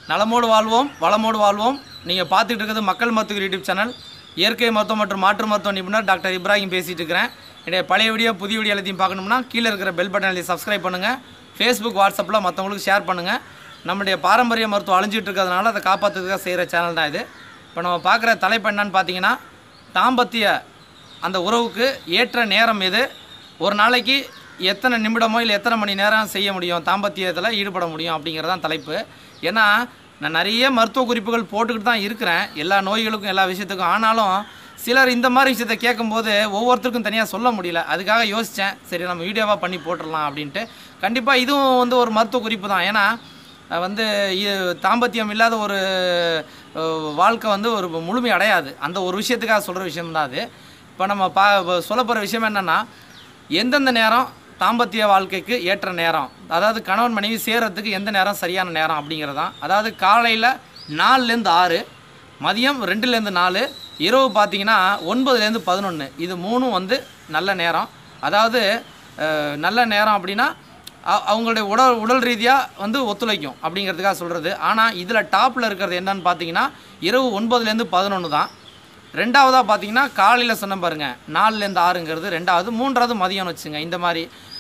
நலமோடு வாழ்வோம் வளமோடு வாழ்வோம் நீங்கள் பார்த்துட்டு இருக்கிறது மக்கள் மருத்துவ யூடியூப் சேனல் இயற்கை மருத்துவம் மற்றும் மாற்று மருத்துவ நிபுணர் டாக்டர் இப்ராஹிம் பேசிகிட்டு இருக்கிறேன் என்னுடைய பழைய வீடியோ புதிய வீடியோ எல்லாத்தையும் பார்க்கணும்னா கீழே இருக்கிற பெல் பட்டனை சப்ஸ்கிரைப் பண்ணுங்கள் ஃபேஸ்புக் வாட்ஸ்அப்பில் மற்றவங்களுக்கு ஷேர் பண்ணுங்கள் நம்முடைய பாரம்பரிய மருத்துவம் அழிஞ்சிட்டு இருக்கிறதுனால அதை காப்பாற்றுறதுக்காக செய்கிற சேனல் தான் இது இப்போ நம்ம பார்க்குற தலைப்பு என்னன்னு பார்த்தீங்கன்னா தாம்பத்திய அந்த உறவுக்கு ஏற்ற நேரம் எது ஒரு நாளைக்கு எத்தனை நிமிடமோ இல்லை எத்தனை மணி நேரம் செய்ய முடியும் தாம்பத்தியத்தில் ஈடுபட முடியும் அப்படிங்கிறதான் தலைப்பு ஏன்னா நான் நிறைய மருத்துவ குறிப்புகள் போட்டுக்கிட்டு தான் இருக்கிறேன் எல்லா நோய்களுக்கும் எல்லா விஷயத்துக்கும் ஆனாலும் சிலர் இந்த மாதிரி விஷயத்தை கேட்கும்போது ஒவ்வொருத்தருக்கும் தனியாக சொல்ல முடியல அதுக்காக யோசித்தேன் சரி நம்ம வீடியோவாக பண்ணி போட்டுடலாம் அப்படின்ட்டு கண்டிப்பாக இதுவும் வந்து ஒரு மருத்துவ குறிப்பு தான் ஏன்னா அஹ் வந்து இ- தாம்பத்தியம் இல்லாத ஒரு அஹ், வாழ்க்கை வந்து ஒரு முழுமை அடையாது அந்த ஒரு விஷயத்துக்காக சொல்கிற விஷயம் தான் அது இப்போ நம்ம பா சொல்ல போகிற விஷயம் என்னென்னா எந்தெந்த நேரம் தாம்பத்திய வாழ்க்கைக்கு ஏற்ற நேரம் அதாவது கணவன் மனைவி சேர்றதுக்கு எந்த நேரம் சரியான நேரம் அப்படிங்கிறது தான் அதாவது காலையில் நாலுலேருந்து ஆறு மதியம் ரெண்டுலேருந்து நாலு இரவு பார்த்தீங்கன்னா ஒன்பதுலேருந்து பதினொன்று இது மூணும் வந்து நல்ல நேரம் அதாவது அஹ், நல்ல நேரம் அப்படின்னா அ- அவங்களுடைய உடல் உடல் ரீதியாக வந்து ஒத்துழைக்கும் அப்படிங்கிறதுக்காக சொல்கிறது ஆனால் இதில் டாப்பில் இருக்கிறது என்னன்னு பார்த்தீங்கன்னா இரவு ஒன்பதுலேருந்து பதினொன்று தான் ரெண்டாவதாக பார்த்தீங்கன்னா காலையில் சொன்ன பாருங்க நாலுலேருந்து ஆறுங்கிறது ரெண்டாவது மூன்றாவது மதியம்னு வச்சுங்க இந்த மாதிரி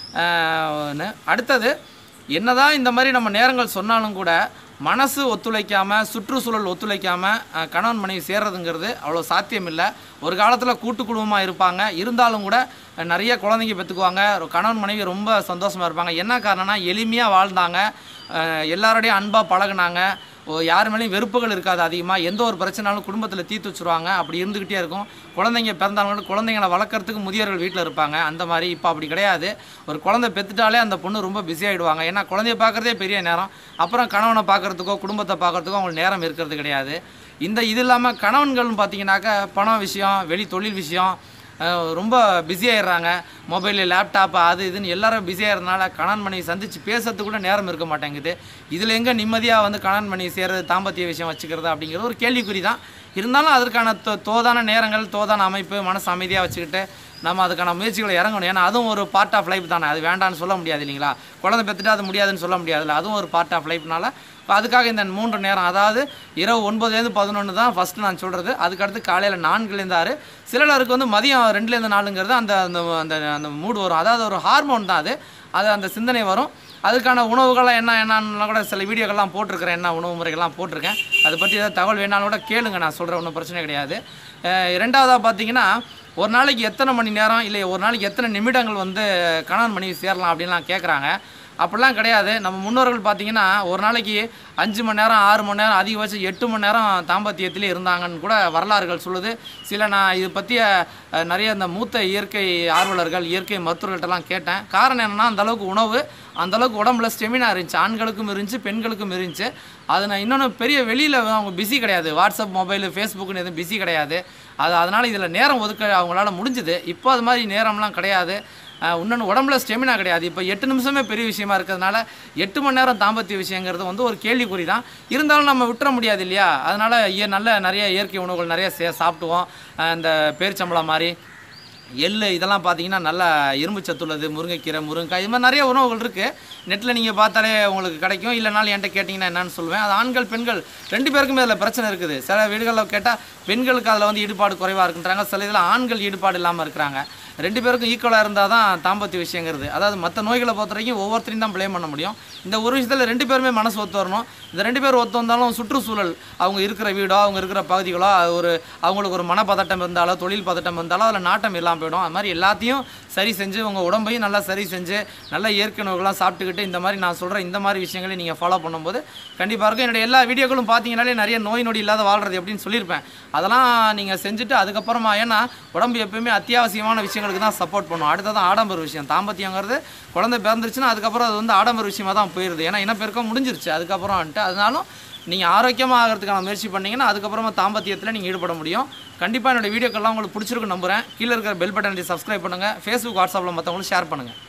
ஆஹ், னு. அடுத்தது என்னதான் இந்த மாதிரி நம்ம நேரங்கள் சொன்னாலும் கூட மனசு ஒத்துழைக்காமல் சுற்றுச்சூழல் ஒத்துழைக்காமல் கணவன் மனைவி சேர்றதுங்கிறது அவ்வளோ சாத்தியம் இல்லை ஒரு காலத்தில் கூட்டு குடும்பமாக இருப்பாங்க இருந்தாலும் கூட அஹ், நிறைய குழந்தைங்க பெற்றுக்குவாங்க கணவன் மனைவி ரொம்ப சந்தோஷமாக இருப்பாங்க என்ன காரணம்னா எளிமையாக வாழ்ந்தாங்க அஹ், எல்லாரோடையும் அன்பாக பழகுனாங்க ஓ, யார் மேலேயும் வெறுப்புகள் இருக்காது அதிகமாக எந்த ஒரு பிரச்சனாலும் குடும்பத்தில் தீர்த்து வச்சுருவாங்க அப்படி இருந்துக்கிட்டே இருக்கும் குழந்தைங்க பிறந்தாலும் கூட குழந்தைங்களை வளர்க்குறதுக்கு முதியோர்கள் வீட்டில் இருப்பாங்க அந்த மாதிரி இப்போ அப்படி கிடையாது ஒரு குழந்தை பெற்றுட்டாலே அந்த பொண்ணு ரொம்ப பிஸி ஆகிடுவாங்க ஏன்னா குழந்தைய பார்க்குறதே பெரிய நேரம் அப்புறம் கணவனை பார்க்குறதுக்கோ குடும்பத்தை பார்க்குறதுக்கோ அவங்களுக்கு நேரம் இருக்கிறது கிடையாது இந்த இது இல்லாமல் கணவன்கள்னு பார்த்தீங்கன்னாக்கா பணம் விஷயம் வெளி தொழில் விஷயம் அஹ் ரொம்ப பிஸி ஆயிடுறாங்க மொபைலு லேப்டாப்பு அது இதுன்னு எல்லாரும் பிஸி ஆகிறதுனால கணவன் மனைவி சந்தித்து பேசுறதுக்கு கூட நேரம் இருக்க மாட்டேங்குது இதில் எங்கே நிம்மதியாக வந்து கணவன் மனைவி சேர்றது தாம்பத்திய விஷயம் வச்சுக்கிறது அப்படிங்கிறது ஒரு கேள்விக்குறி தான் இருந்தாலும் அதற்கான தோ தோதான நேரங்கள் தோதான அமைப்பு மனசு அமைதியாக வச்சுக்கிட்டு நம்ம அதுக்கான முயற்சிகளை இறங்கணும் ஏன்னா அதுவும் ஒரு பார்ட் ஆஃப் லைஃப் தானே அது வேண்டான்னு சொல்ல முடியாது இல்லைங்களா குழந்தை பெற்றுட்டு அது முடியாதுன்னு சொல்ல முடியாதுல்ல அதுவும் ஒரு பார்ட் ஆஃப் லைஃப்னால இப்போ அதுக்காக இந்த மூன்று நேரம் அதாவது இரவு ஒன்பதுலேருந்து பதினொன்று தான் ஃபஸ்ட்டு நான் சொல்கிறது அதுக்கடுத்து காலையில் நான்குலேருந்து ஆறு சிலருக்கு வந்து மதியம் ரெண்டுலேருந்து நாலுங்கிறது அந்த அந்த அந்த அந்த மூடு வரும் அதாவது ஒரு ஹார்மோன் தான் அது அது அந்த சிந்தனை வரும் அதுக்கான உணவுகள்லாம் என்ன என்னன்னு கூட சில வீடியோக்கள்லாம் போட்டிருக்கிறேன் என்ன உணவு முறைகள்லாம் போட்டிருக்கேன் அதை பற்றி ஏதாவது தகவல் வேணாலும் கூட கேளுங்க நான் சொல்கிறேன் ஒன்றும் பிரச்சனை கிடையாது அஹ் இரண்டாவதாக பார்த்தீங்கன்னா ஒரு நாளைக்கு எத்தனை மணி நேரம் இல்லை ஒரு நாளைக்கு எத்தனை நிமிடங்கள் வந்து கணவன் மனைவி சேரலாம் அப்படின்லாம் கேட்குறாங்க அப்படிலாம் கிடையாது நம்ம முன்னோர்கள் பார்த்தீங்கன்னா ஒரு நாளைக்கு அஞ்சு மணி நேரம் ஆறு மணி நேரம் அதிகபட்சம் எட்டு மணி நேரம் தாம்பத்தியத்திலே இருந்தாங்கன்னு கூட வரலாறுகள் சொல்லுது சில நான் இது பற்றிய அஹ், நிறைய இந்த மூத்த இயற்கை ஆர்வலர்கள் இயற்கை மருத்துவர்கள்ட்டெல்லாம் கேட்டேன் காரணம் என்னென்னா அந்த அளவுக்கு உணவு அந்த அளவுக்கு உடம்புல ஸ்டெமினா இருந்துச்சு ஆண்களுக்கும் இருந்துச்சு பெண்களுக்கும் இருந்துச்சு அது நான் இன்னொன்று பெரிய வெளியில் அவங்க பிஸி கிடையாது வாட்ஸ்அப் மொபைலு ஃபேஸ்புக்குன்னு எதுவும் பிஸி கிடையாது அது அதனால் இதில் நேரம் ஒதுக்க அவங்களால முடிஞ்சுது இப்போ அது மாதிரி நேரம்லாம் கிடையாது ஆஹ் இன்னொன்று உடம்புல ஸ்டெமினா கிடையாது இப்போ எட்டு நிமிஷமே பெரிய விஷயமா இருக்கிறதுனால எட்டு மணி நேரம் தாம்பத்திய விஷயங்கிறது வந்து ஒரு கேள்விக்குறி தான் இருந்தாலும் நம்ம விட்டுற முடியாது இல்லையா அதனால் இய நல்ல நிறைய இயற்கை உணவுகள் நிறைய சே சாப்பிடுவோம் ஆஹ் இந்த பேரிச்சம்பளம் மாதிரி எள்ளு இதெல்லாம் பார்த்தீங்கன்னா நல்லா இரும்பு சத்து உள்ளது முருங்கைக்கீரை முருங்கைக்காய் இது மாதிரி நிறைய உணவுகள் இருக்குது நெட்டில் நீங்கள் பார்த்தாலே உங்களுக்கு கிடைக்கும் இல்லைனாலும் என்கிட்ட கேட்டிங்கன்னா என்னன்னு சொல்லுவேன் அது ஆண்கள் பெண்கள் ரெண்டு பேருக்குமே அதில் பிரச்சனை இருக்குது சில வீடுகளில் கேட்டால் பெண்களுக்கு அதில் வந்து ஈடுபாடு குறைவாக இருக்குன்றாங்க சில இதில் ஆண்கள் ஈடுபாடு இல்லாமல் இருக்கிறாங்க ரெண்டு பேருக்கும் ஈக்குவலாக இருந்தால் தான் தாம்பத்திய விஷயங்கிறது அதாவது மற்ற நோய்களை பொறுத்த வரைக்கும் ஒவ்வொருத்தரையும் தான் ப்ளேம் பண்ண முடியும் இந்த ஒரு விஷயத்தில் ரெண்டு பேருமே மனசு ஒத்து வரணும் இந்த ரெண்டு பேர் ஒத்து வந்தாலும் சுற்றுச்சூழல் அவங்க இருக்கிற வீடோ அவங்க இருக்கிற பகுதிகளோ அது ஒரு அவங்களுக்கு ஒரு மனப்பதட்டம் இருந்தாலோ தொழில் பதட்டம் இருந்தாலோ அதில் நாட்டம் இல்லாமல் போயிடும் அது மாதிரி எல்லாத்தையும் சரி செஞ்சு உங்கள் உடம்பையும் நல்லா சரி செஞ்சு நல்ல இயற்கை உணவுகள்லாம் சாப்பிட்டுக்கிட்டு இந்த மாதிரி நான் சொல்கிற இந்த மாதிரி விஷயங்களை நீங்கள் ஃபாலோ பண்ணும்போது கண்டிப்பாக இருக்கும் என்னுடைய எல்லா வீடியோக்களும் பார்த்தீங்கனாலே நிறைய நோய் நொடி இல்லாத வாழ்றது எப்படின்னு சொல்லியிருப்பேன் அதெல்லாம் நீங்கள் செஞ்சுட்டு அதுக்கப்புறமா ஏன்னா உடம்பு எப்பயுமே அத்தியாவசியமான விஷயங்களுக்கு தான் சப்போர்ட் பண்ணும் அடுத்தது ஆடம்பர விஷயம் தாம்பத்தியங்கிறது குழந்தை பிறந்துருச்சுன்னா அதுக்கப்புறம் அது வந்து ஆடம்பர விஷயமா தான் போயிடுது ஏன்னா இனப்பெருக்கம் முடிஞ்சிருச்சு அதுக்கப்புறம் வந்துட்டு அதனாலும் நீங்கள் ஆரோக்கியமாக ஆகிறதுக்கான முயற்சி பண்ணீங்கன்னா அதுக்கப்புறமா தாம்பத்தியத்தில் நீங்கள் ஈடுபட முடியும் கண்டிப்பாக என்னோட வீடியோக்கெல்லாம் உங்களுக்கு பிடிச்சிருக்கு நம்புறேன் கீழே இருக்கிற பெல் பட்டனை சப்ஸ்கிரைப் பண்ணுங்கள் ஃபேஸ்புக் வாட்ஸ்அப்பில் மற்றவங்களும் ஷேர் பண்ணுங்கள்